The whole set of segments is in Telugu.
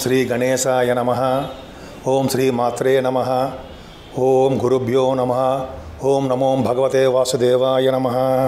శ్రీ గణేశాయ నమ ఓం శ్రీ మాత్రే నమ ఓం గురుభ్యో నమ ఓం నమో భగవతే వాసుదేవాయ నమ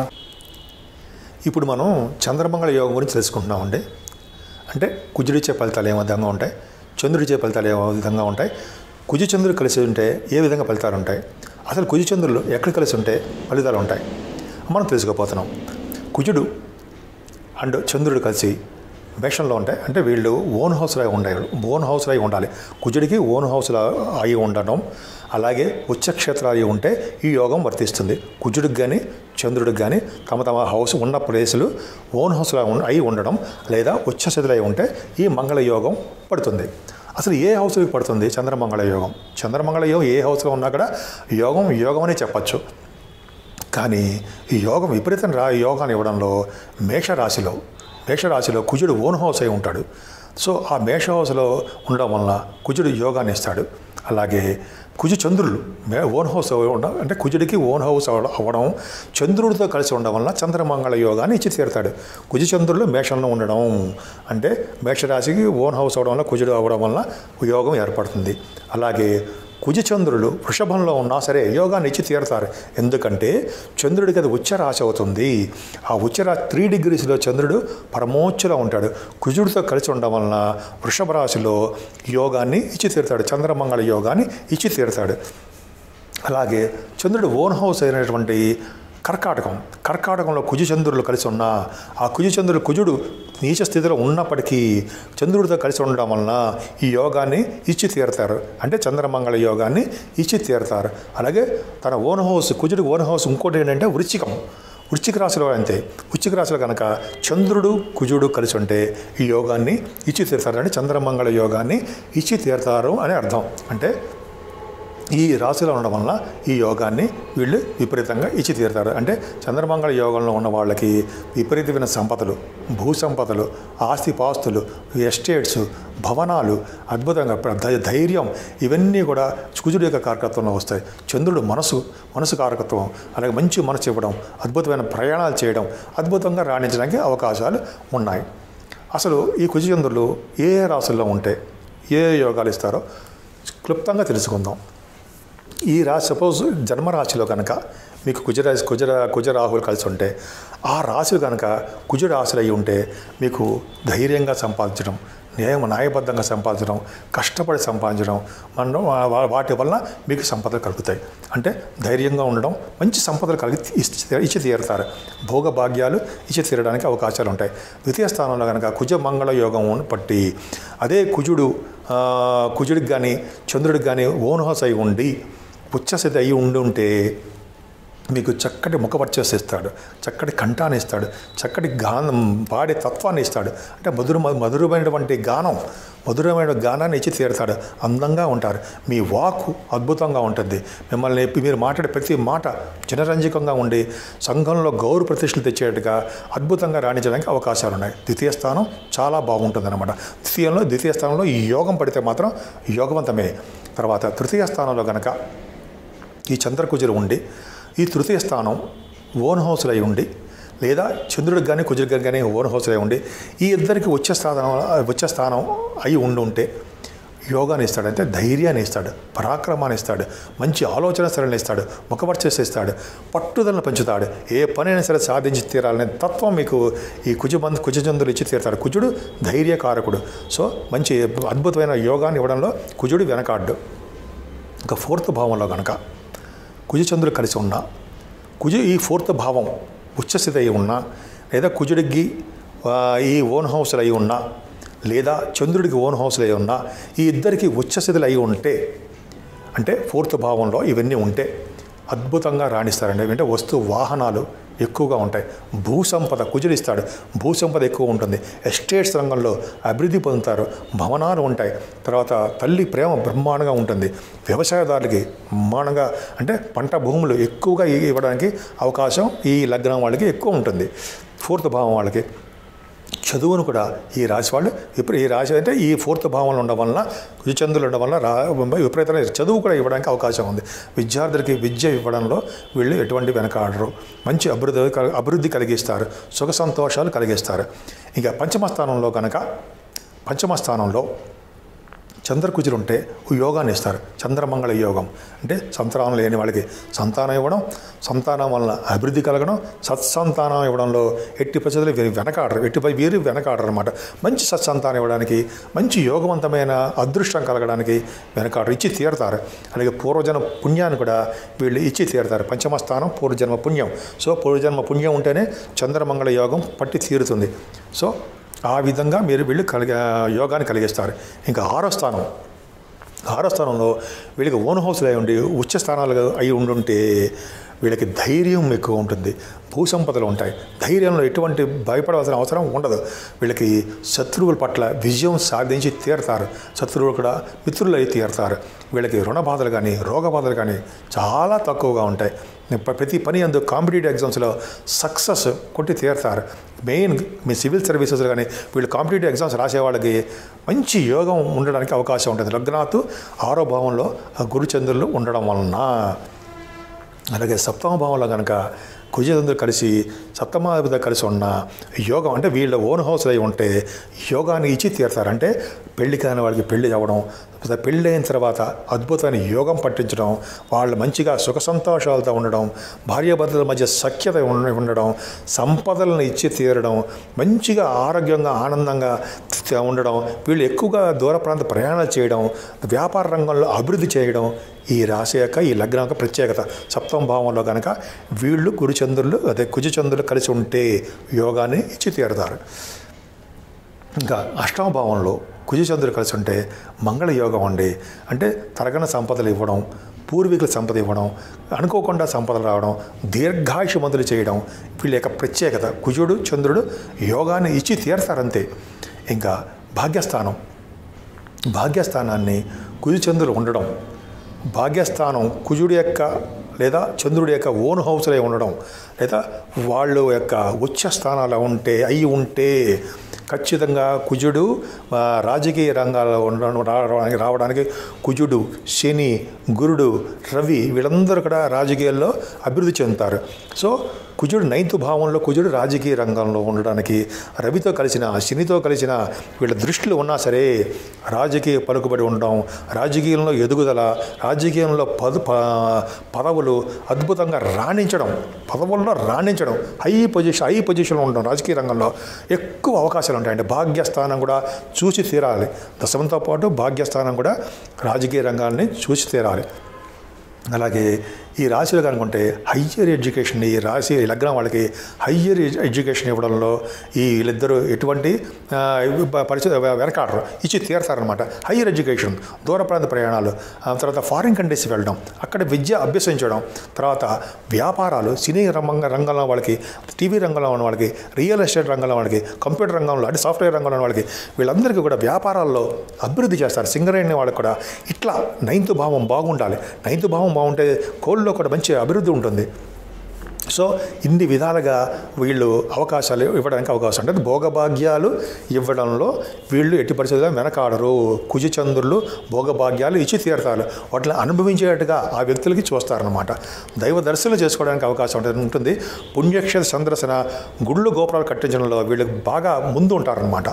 ఇప్పుడు మనం చంద్రమంగళ యోగం గురించి తెలుసుకుంటున్నామండి అంటే కుజుడిచ్చే ఫలితాలు ఏ విధంగా ఉంటాయి చంద్రుడిచ్చే ఫలితాలు ఏ విధంగా ఉంటాయి కుజు చంద్రుడు కలిసి ఉంటే ఏ విధంగా ఫలితాలు ఉంటాయి అసలు కుజు చంద్రులు ఎక్కడ కలిసి ఉంటే ఫలితాలు ఉంటాయి మనం తెలుసుకోపోతున్నాం కుజుడు అండ్ చంద్రుడు కలిసి మేషంలో ఉంటాయి అంటే వీళ్ళు ఓన్ హౌస్లో ఉండాలి ఓన్ హౌస్లో అయి ఉండాలి కుజుడికి ఓన్ హౌస్లో అయి ఉండడం అలాగే ఉచ్చక్షేత్రాలు అయి ఉంటే ఈ యోగం వర్తిస్తుంది కుజుడికి కానీ చంద్రుడికి కానీ తమ తమ హౌస్ ఉన్న ప్లేసులు ఓన్ హౌస్లో ఉం- అయి ఉండడం లేదా ఉచ్చస్థితిలో అయి ఉంటే ఈ మంగళ యోగం పడుతుంది అసలు ఏ హౌస్కి పడుతుంది చంద్రమంగళ యోగం చంద్రమంగళ యోగం ఏ హౌస్లో ఉన్నా కూడా యోగం యోగం అనే చెప్పచ్చు కానీ ఈ యోగం విపరీతం రా యోగాన్ని ఇవ్వడంలో మేషరాశిలో మేషరాశిలో కుజుడు ఓన్ హౌస్ అయి ఉంటాడు సో ఆ మేష హౌస్లో ఉండడం వలన కుజుడు యోగాన్ని ఇస్తాడు అలాగే కుజు చంద్రులు మే ఓన్ హౌస్ ఉండ అంటే కుజుడికి ఓన్ హౌస్ అవ్వడం అవ్వడం చంద్రుడితో కలిసి ఉండడం వలన చంద్రమంగళ యోగాన్ని ఇచ్చి తీరుతాడు కుజు చంద్రులు మేషంలో ఉండడం అంటే మేషరాశికి ఓన్ హౌస్ అవడం వల్ల కుజుడు అవ్వడం వలన యోగం ఏర్పడుతుంది అలాగే కుజ చంద్రులు వృషభంలో ఉన్నా సరే యోగాన్ని ఇచ్చి తీరుతారు ఎందుకంటే చంద్రుడికి అది ఉచ్చరాశి అవుతుంది ఆ ఉచ్చరా త్రీ డిగ్రీస్లో చంద్రుడు పరమోచ్చలో ఉంటాడు కుజుడితో కలిసి ఉండడం వలన వృషభ రాశిలో యోగాన్ని ఇచ్చి తీరుతాడు చంద్రమంగళ యోగాన్ని ఇచ్చి తీరుతాడు అలాగే చంద్రుడు ఓన్ హౌస్ అయినటువంటి కర్కాటకం కర్కాటకంలో కుజు చంద్రులు కలిసి ఉన్న ఆ కుజు చంద్రుడు కుజుడు నీచ స్థితిలో ఉన్నప్పటికీ చంద్రుడితో కలిసి ఉండడం వలన ఈ యోగాన్ని ఇచ్చి తీరుతారు అంటే చంద్రమంగళ యోగాన్ని ఇచ్చి తీరుతారు అలాగే తన ఓన్ హౌస్ కుజుడు ఓన్ హౌస్ ఇంకోటి ఏంటంటే వృచ్చికం వృశ్చిక రాశిలో అంతే వృశ్చిక రాశిలో కనుక చంద్రుడు కుజుడు కలిసి ఉంటే ఈ యోగాన్ని ఇచ్చి తీరుతారు అంటే చంద్రమంగళ యోగాన్ని ఇచ్చి తీరుతారు అని అర్థం అంటే ఈ రాశిలో ఉండడం వలన ఈ యోగాన్ని వీళ్ళు విపరీతంగా ఇచ్చి తీరుతారు అంటే చంద్రమంగళ యోగంలో ఉన్న వాళ్ళకి విపరీతమైన సంపదలు భూ సంపదలు ఆస్తిపాస్తులు ఎస్టేట్స్ భవనాలు అద్భుతంగా ప్ర- ధై- ధైర్యం ఇవన్నీ కూడా కుజుడు యొక్క కారకత్వంలో వస్తాయి చంద్రుడు మనసు మనసు కారకత్వం అలాగే మంచి మనసు ఇవ్వడం అద్భుతమైన ప్రయాణాలు చేయడం అద్భుతంగా రాణించడానికి అవకాశాలు ఉన్నాయి అసలు ఈ కుజచంద్రులు ఏ ఏ రాశుల్లో ఉంటే ఏ ఏ యోగాలు ఇస్తారో క్లుప్తంగా తెలుసుకుందాం ఈ రాశి సపోజ్ జన్మరాశిలో కనుక మీకు కుజరాశి కుజర కుజరాహులు కలిసి ఉంటే ఆ రాశులు కనుక కుజ రాశులు అయి ఉంటే మీకు ధైర్యంగా సంపాదించడం న్యాయం న్యాయబద్ధంగా సంపాదించడం కష్టపడి సంపాదించడం మనం వా- వాటి వల్ల మీకు సంపదలు కలుగుతాయి అంటే ధైర్యంగా ఉండడం మంచి సంపదలు కలిగి ఇచ్చి ఇచ్చి తీరుతారు భోగ భాగ్యాలు ఇచ్చి తీరడానికి అవకాశాలు ఉంటాయి ద్వితీయ స్థానంలో కనుక కుజ మంగళ యోగం పట్టి అదే కుజుడు ఆ, కుజుడికి కానీ చంద్రుడికి కానీ ఓన్ హౌస్ అయి ఉండి ఉచ్చస్థితి అయి ఉండి ఉంటే మీకు చక్కటి ముఖపరిచేసి ఇస్తాడు చక్కటి కంఠాన్ని ఇస్తాడు చక్కటి గానం పాడే తత్వాన్ని ఇస్తాడు అంటే మధుర మధురమైనటువంటి గానం మధురమైన గానాన్ని ఇచ్చి తీరుతాడు అందంగా ఉంటారు మీ వాక్కు అద్భుతంగా ఉంటుంది మిమ్మల్ని మీరు మాట్లాడే ప్రతి మాట జనరంజకంగా ఉండి సంఘంలో గౌరవ ప్రతిష్టలు తెచ్చేట్టుగా అద్భుతంగా రాణించడానికి అవకాశాలు ఉన్నాయి ద్వితీయ స్థానం చాలా బాగుంటుంది అనమాట ద్వితీయంలో ద్వితీయ స్థానంలో ఈ యోగం పడితే మాత్రం యోగవంతమే తర్వాత తృతీయ స్థానంలో కనుక ఈ చంద్రకుజులు ఉండి ఈ తృతీయ స్థానం ఓన్ హౌస్లో అయి ఉండి లేదా చంద్రుడికి కానీ కుజుడికి కానీ ఓన్ హౌస్లో అయి ఉండి ఈ ఇద్దరికి వచ్చే స్థానం వచ్చే స్థానం అయి ఉండి ఉంటే యోగాన్ని ఇస్తాడు అంటే ధైర్యాన్ని ఇస్తాడు పరాక్రమాన్ని ఇస్తాడు మంచి ఆలోచన సరళిని ఇస్తాడు ముఖపరిచేసి ఇస్తాడు పట్టుదలను పెంచుతాడు ఏ పనైనా సరే సాధించి తీరాలనే తత్వం మీకు ఈ కుజబంధ కుజచంద్రులు ఇచ్చి తీరుతాడు కుజుడు ధైర్యకారకుడు సో మంచి అద్భుతమైన యోగాన్ని ఇవ్వడంలో కుజుడు వెనకాడ్డు ఇంకా ఫోర్త్ భావంలో కనుక కుజచంద్రులు కలిసి ఉన్న కుజు ఈ ఫోర్త్ భావం ఉచ్చస్థితి అయి ఉన్నా లేదా కుజుడికి ఆ, ఈ ఓన్ హౌస్లు అయి ఉన్నా లేదా చంద్రుడికి ఓన్ హౌస్లు అయి ఉన్నా ఈ ఇద్దరికి ఉచ్చస్థితులు అయి ఉంటే అంటే ఫోర్త్ భావంలో ఇవన్నీ ఉంటే అద్భుతంగా రాణిస్తారండి అంటే వస్తు వాహనాలు ఎక్కువగా ఉంటాయి భూ సంపద కుజుడిస్తాడు భూ సంపద ఎక్కువ ఉంటుంది ఎస్టేట్స్ రంగంలో అభివృద్ధి పొందుతారు భవనాలు ఉంటాయి తర్వాత తల్లి ప్రేమ బ్రహ్మాండంగా ఉంటుంది వ్యవసాయదారులకి బ్రహ్మాండంగా అంటే పంట భూములు ఎక్కువగా ఇవ్వడానికి అవకాశం ఈ లగ్నం వాళ్ళకి ఎక్కువ ఉంటుంది ఫోర్త్ భావం వాళ్ళకి చదువును కూడా ఈ రాశి వాళ్ళు ఇప్పుడు ఈ రాశి అంటే ఈ ఫోర్త్ భావంలో ఉండడం వలన కుజచంద్రులు ఉండడం వలన రా విపరీతమైన చదువు కూడా ఇవ్వడానికి అవకాశం ఉంది విద్యార్థులకి విద్య ఇవ్వడంలో వీళ్ళు ఎటువంటి వెనకాడరు మంచి అభివృద్ధి కల- అభివృద్ధి కలిగిస్తారు సుఖ సంతోషాలు కలిగిస్తారు ఇంకా పంచమ స్థానంలో కనుక పంచమ స్థానంలో చంద్రకుజులు ఉంటే యోగాన్ని ఇస్తారు చంద్రమంగళ యోగం అంటే సంతానం లేని వాళ్ళకి సంతానం ఇవ్వడం సంతానం వలన అభివృద్ధి కలగడం సత్సంతానం ఇవ్వడంలో ఎట్టి పరిస్థితులు వీరు వెనకాడరు ఎట్టి పరి- వీరు వెనకాడరు అనమాట మంచి సత్సంతానం ఇవ్వడానికి మంచి యోగవంతమైన అదృష్టం కలగడానికి వెనకాడరు ఇచ్చి తీరతారు అలాగే పూర్వజన్మ పుణ్యాన్ని కూడా వీళ్ళు ఇచ్చి తీరతారు పంచమ స్థానం పూర్వజన్మ పుణ్యం సో పూర్వజన్మ పుణ్యం ఉంటేనే చంద్రమంగళ యోగం పట్టి తీరుతుంది సో ఆ విధంగా మీరు వీళ్ళు కలిగ యోగాన్ని కలిగిస్తారు ఇంకా ఆరో స్థానం ఆరో స్థానంలో వీళ్ళకి ఓన్ హౌస్లు అయి ఉండి ఉచ్చ స్థానాలు అయి ఉండుంటే వీళ్ళకి ధైర్యం ఎక్కువ ఉంటుంది భూసంపదలు ఉంటాయి ధైర్యంలో ఎటువంటి భయపడవలసిన అవసరం ఉండదు వీళ్ళకి శత్రువుల పట్ల విజయం సాధించి తీరతారు శత్రువులు కూడా మిత్రులు అయి తీరతారు వీళ్ళకి రుణ బాధలు కానీ రోగ బాధలు కానీ చాలా తక్కువగా ఉంటాయి ప్ర- ప్రతి పని అందు కాంపిటేటివ్ ఎగ్జామ్స్లో సక్సెస్ కొట్టి తీరుతారు మెయిన్ మీ సివిల్ సర్వీసెస్ కానీ వీళ్ళు కాంపిటేటివ్ ఎగ్జామ్స్ రాసే వాళ్ళకి మంచి యోగం ఉండడానికి అవకాశం ఉంటుంది లగ్నాతు ఆరో భావంలో ఆ గురుచంద్రులు ఉండడం వలన అలాగే సప్తమ భావంలో కనుక కుజచంద్రులు కలిసి సప్తమాధిపతి కలిసి ఉన్న యోగం అంటే వీళ్ళ ఓన్ హౌస్ అయి ఉంటే యోగాన్ని ఇచ్చి తీరుతారు అంటే పెళ్లి కాని వాళ్ళకి పెళ్లి అవ్వడం తర్వాత పెళ్ళి అయిన తర్వాత అద్భుతమైన యోగం పట్టించడం వాళ్ళు మంచిగా సుఖ సంతోషాలతో ఉండడం భార్యాభర్తల మధ్య సఖ్యత ఉండ- ఉండడం సంపదలను ఇచ్చి తీరడం మంచిగా ఆరోగ్యంగా ఆనందంగా త- ఉండడం వీళ్ళు ఎక్కువగా దూర ప్రాంత ప్రయాణాలు చేయడం వ్యాపార రంగంలో అభివృద్ధి చేయడం ఈ రాశి యొక్క ఈ లగ్నం యొక్క ప్రత్యేకత సప్తమ భావంలో కనుక వీళ్ళు గురుచంద్రులు అదే కుజచంద్రులు కలిసి ఉంటే యోగాన్ని ఇచ్చి తీరుతారు ఇంకా అష్టమ భావంలో కుజచంద్రులు కలిసి ఉంటే మంగళ యోగం అండి అంటే తరగన సంపదలు ఇవ్వడం పూర్వీకుల సంపద ఇవ్వడం అనుకోకుండా సంపదలు రావడం దీర్ఘాయుష మందులు చేయడం వీళ్ళ యొక్క ప్రత్యేకత కుజుడు చంద్రుడు యోగాన్ని ఇచ్చి తీరుతారంతే ఇంకా భాగ్యస్థానం భాగ్యస్థానాన్ని కుజచంద్రులు ఉండడం భాగ్యస్థానం కుజుడి యొక్క లేదా చంద్రుడి యొక్క ఓన్ హౌస్లో ఉండడం లేదా వాళ్ళు యొక్క ఉచ్చ స్థానాలు ఉంటే అయి ఉంటే ఖచ్చితంగా కుజుడు ఆ, రాజకీయ రంగాల్లో ఉండడం రావడానికి రావడానికి కుజుడు శని గురుడు రవి వీళ్ళందరూ కూడా రాజకీయాల్లో అభివృద్ధి చెందుతారు సో కుజుడు నైన్త్ భావంలో కుజుడు రాజకీయ రంగంలో ఉండడానికి రవితో కలిసిన శనితో కలిసిన వీళ్ళ దృష్టిలో ఉన్నా సరే రాజకీయ పలుకుబడి ఉండడం రాజకీయంలో ఎదుగుదల రాజకీయంలో పదు ప- పదవులు అద్భుతంగా రాణించడం పదవుల్లో రాణించడం హై పొజిషన్ హై పొజిషన్లో ఉండడం రాజకీయ రంగంలో ఎక్కువ అవకాశాలు ఉంటాయండి భాగ్యస్థానం కూడా చూసి తీరాలి దశమంతో పాటు భాగ్యస్థానం కూడా రాజకీయ రంగాన్ని చూసి తీరాలి అలాగే ఈ రాశిలో కనుకుంటే హయ్యర్ ఎడ్యుకేషన్ ఈ రాశి ఈ లగ్నం వాళ్ళకి హయ్యర్ ఎడ్యుకేషన్ ఇవ్వడంలో ఈ వీళ్ళిద్దరూ ఎటువంటి ఆ, పరిస్థితి వెనకాడరు ఇచ్చి తీరతారనమాట హయ్యర్ ఎడ్యుకేషన్ దూర ప్రాంత ప్రయాణాలు ఆ తర్వాత ఫారిన్ కంట్రీస్కి వెళ్ళడం అక్కడ విద్య అభ్యసించడం తర్వాత వ్యాపారాలు సినీ రంగ రంగంలో వాళ్ళకి టీవీ రంగంలో ఉన్న వాళ్ళకి రియల్ ఎస్టేట్ రంగంలో వాళ్ళకి కంప్యూటర్ రంగంలో అంటే సాఫ్ట్వేర్ రంగంలో ఉన్న వాళ్ళకి వీళ్ళందరికీ కూడా వ్యాపారాల్లో అభివృద్ధి చేస్తారు సింగరేణి వాళ్ళకి కూడా ఇట్లా నైన్త్ భావం బాగుండాలి నైన్త్ భావం బాగుంటే కోళ్ళలో కూడా మంచి అభివృద్ధి ఉంటుంది సో ఇన్ని విధాలుగా వీళ్ళు అవకాశాలు ఇవ్వడానికి అవకాశం ఉంటుంది భోగభాగ్యాలు ఇవ్వడంలో వీళ్ళు ఎట్టి పరిస్థితుల్లో వెనకాడరు కుజచంద్రులు భోగభాగ్యాలు ఇచ్చి తీరుతారు వాటిని అనుభవించేట్టుగా ఆ వ్యక్తులకి చూస్తారనమాట దైవ దర్శనం చేసుకోవడానికి అవకాశం ఉంటుంది ఉంటుంది పుణ్యక్షేత్ర సందర్శన గుళ్ళు గోపురాలు కట్టించడంలో వీళ్ళు బాగా ముందు ఉంటారనమాట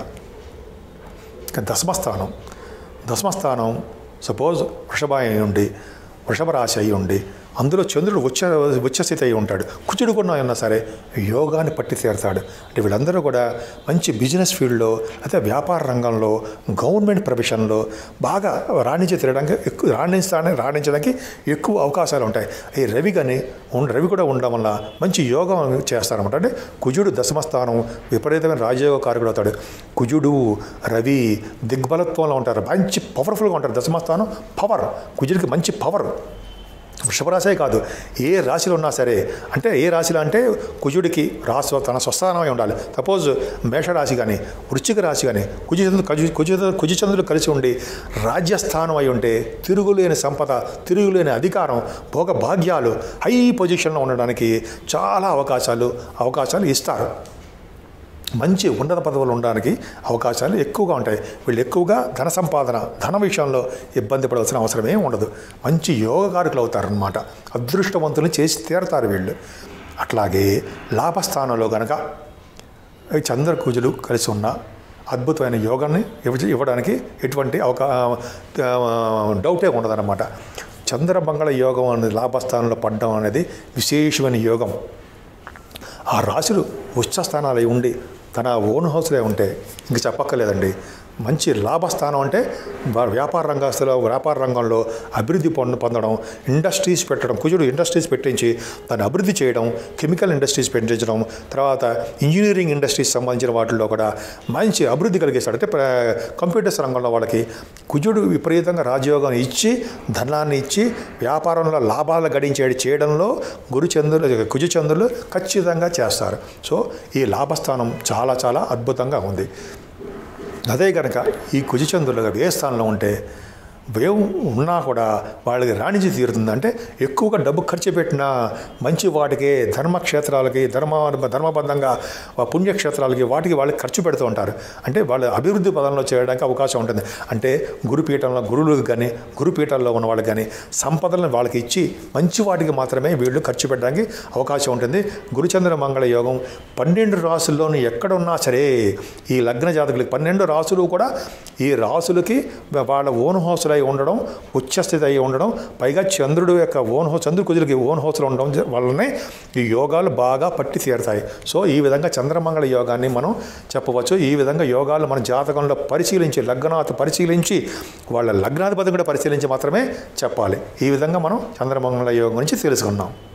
ఇంకా దశమస్థానం దశమస్థానం సపోజ్ వృషభ అయి ఉండి వృషభ రాశి అయి ఉండి అందులో చంద్రుడు ఉచ్చ ఉచ్చస్థితి అయి ఉంటాడు కుచుడు కూడా ఉన్నా సరే యోగాన్ని పట్టి తీరుతాడు అంటే వీళ్ళందరూ కూడా మంచి బిజినెస్ ఫీల్డ్లో అయితే వ్యాపార రంగంలో గవర్నమెంట్ ప్రొఫెషన్లో బాగా రాణించి తిరగడానికి ఎక్కువ రాణించడానికి రాణించడానికి ఎక్కువ అవకాశాలు ఉంటాయి ఈ రవి కానీ ఉన్- రవి కూడా ఉండడం వల్ల మంచి యోగం చేస్తారనమాట అంటే కుజుడు దశమస్థానం విపరీతమైన రాజయోగ కారకుడు అవుతాడు కుజుడు రవి దిగ్బలత్వంలో ఉంటారు మంచి పవర్ఫుల్గా ఉంటారు దశమస్థానం పవర్ కుజుడికి మంచి పవర్ వృషభరాశే కాదు ఏ రాశిలో ఉన్నా సరే అంటే ఏ రాశిలో అంటే కుజుడికి రాశి తన స్వస్థానమై ఉండాలి సపోజ్ మేషరాశి కానీ వృశ్చిక రాశి కానీ కుజచంద్రుడు కుజ కుజ కుజచంద్రుడు కలిసి ఉండి రాజ్యస్థానం అయి ఉంటే తిరుగులేని సంపద తిరుగులేని అధికారం భోగ భాగ్యాలు హై పొజిషన్లో ఉండడానికి చాలా అవకాశాలు అవకాశాలు ఇస్తారు మంచి ఉన్నత పదవులు ఉండడానికి అవకాశాలు ఎక్కువగా ఉంటాయి వీళ్ళు ఎక్కువగా ధన సంపాదన ధన విషయంలో ఇబ్బంది పడవలసిన అవసరం ఏం ఉండదు మంచి యోగకారకులు అవుతారనమాట అదృష్టవంతులు చేసి తీరతారు వీళ్ళు అట్లాగే లాభస్థానంలో గనక ఈ చంద్రకుజులు కలిసి ఉన్న అద్భుతమైన యోగాన్ని ఇవ్వ- ఇవ్వడానికి ఎటువంటి అవకా డౌటే ఉండదన్నమాట చంద్రమంగళ యోగం అనేది లాభస్థానంలో పడడం అనేది విశేషమైన యోగం ఆ రాశులు ఉచ్చ స్థానాలు అయి ఉండి తన ఓన్ హౌస్లే ఉంటే ఇంక చెప్పక్కర్లేదండి మంచి లాభస్థానం అంటే వా- వ్యాపార రంగస్తులో వ్యాపార రంగంలో అభివృద్ధి పొంద పొందడం ఇండస్ట్రీస్ పెట్టడం కుజుడు ఇండస్ట్రీస్ పెట్టించి దాన్ని అభివృద్ధి చేయడం కెమికల్ ఇండస్ట్రీస్ పెట్టించడం తర్వాత ఇంజనీరింగ్ ఇండస్ట్రీస్ సంబంధించిన వాటిల్లో కూడా మంచి అభివృద్ధి కలిగేస్తాడు అంటే ప్ర- కంప్యూటర్స్ రంగంలో వాళ్ళకి కుజుడు విపరీతంగా రాజయోగం ఇచ్చి ధనాన్ని ఇచ్చి వ్యాపారంలో లాభాలు గడించేది చేయడంలో గురుచంద్రులు కుజచంద్రులు ఖచ్చితంగా చేస్తారు సో ఈ లాభస్థానం చాలా చాలా అద్భుతంగా ఉంది అదే కనుక ఈ కుజచంద్రులుగా వ్యయ స్థానంలో ఉంటే వ్యయం ఉన్నా కూడా వాళ్ళకి రాణించి తీరుతుంది అంటే ఎక్కువగా డబ్బు ఖర్చు పెట్టిన మంచి వాటికి ధర్మక్షేత్రాలకి ధర్మ ధర్మబద్ధంగా ఆ పుణ్యక్షేత్రాలకి వాటికి వాళ్ళకి ఖర్చు పెడుతూ ఉంటారు అంటే వాళ్ళ అభివృద్ధి పదంలో చేయడానికి అవకాశం ఉంటుంది అంటే గురుపీఠంలో గురువులకు కానీ గురుపీఠాల్లో ఉన్న వాళ్ళకి కానీ సంపదలను వాళ్ళకి ఇచ్చి మంచి వాటికి మాత్రమే వీళ్ళు ఖర్చు పెట్టడానికి అవకాశం ఉంటుంది గురుచంద్ర మంగళ యోగం పన్నెండు రాసుల్లోనూ ఎక్కడ ఉన్నా సరే ఈ లగ్న జాతకులకి పన్నెండు రాసులు కూడా ఈ రాసులకి వాళ్ళ ఓన్ హౌస్లు అయి ఉండడం ఉచ్చస్థితి అయి ఉండడం పైగా చంద్రుడు యొక్క ఓన్ హౌస్ చంద్రుడు కుజులకి ఓన్ హౌస్లో ఉండడం జ- వల్లనే ఈ యోగాలు బాగా పట్టి తీరుతాయి సో ఈ విధంగా చంద్రమంగళ యోగాన్ని మనం చెప్పవచ్చు ఈ విధంగా యోగాలు మన జాతకంలో పరిశీలించి లగ్నాత పరిశీలించి వాళ్ళ లగ్నాధిపతి కూడా పరిశీలించి మాత్రమే చెప్పాలి ఈ విధంగా మనం చంద్రమంగళ యోగం గురించి తెలుసుకున్నాం